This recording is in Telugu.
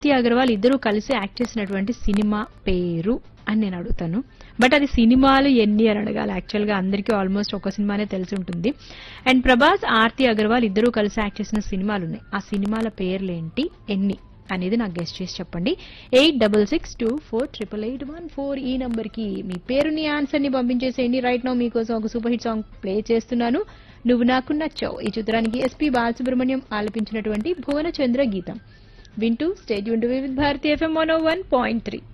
ఆర్తి అగర్వాల్ ఇద్దరు కలిసి యాక్ట్ చేసినటువంటి సినిమా పేరు అని నేను అడుగుతాను బట్ అది సినిమాలు ఎన్ని అని అడగాలి యాక్చువల్ గా అందరికీ ఆల్మోస్ట్ ఒక సినిమానే తెలిసి ఉంటుంది అండ్ ప్రభాస్ ఆర్తి అగర్వాల్ ఇద్దరు కలిసి యాక్ట్ చేసిన సినిమాలు ఉన్నాయి ఆ సినిమాల పేర్లేంటి ఎన్ని అనేది నాకు గెస్ట్ చేసి చెప్పండి eight double six two four triple eight one four ఈ నంబర్ కి మీ పేరుని ఆన్సర్ ని పంపించేసేయండి రైట్ నౌ మీకోసం ఒక సూపర్ హిట్ సాంగ్ ప్లే చేస్తున్నాను నువ్వు నాకు నచ్చావు ఈ చిత్రానికి ఎస్పీ బాలసుబ్రహ్మణ్యం ఆలపించినటువంటి భువనచంద్ర గీతం వింటూ స్టేట్ యూన్ with Bharati FM one point three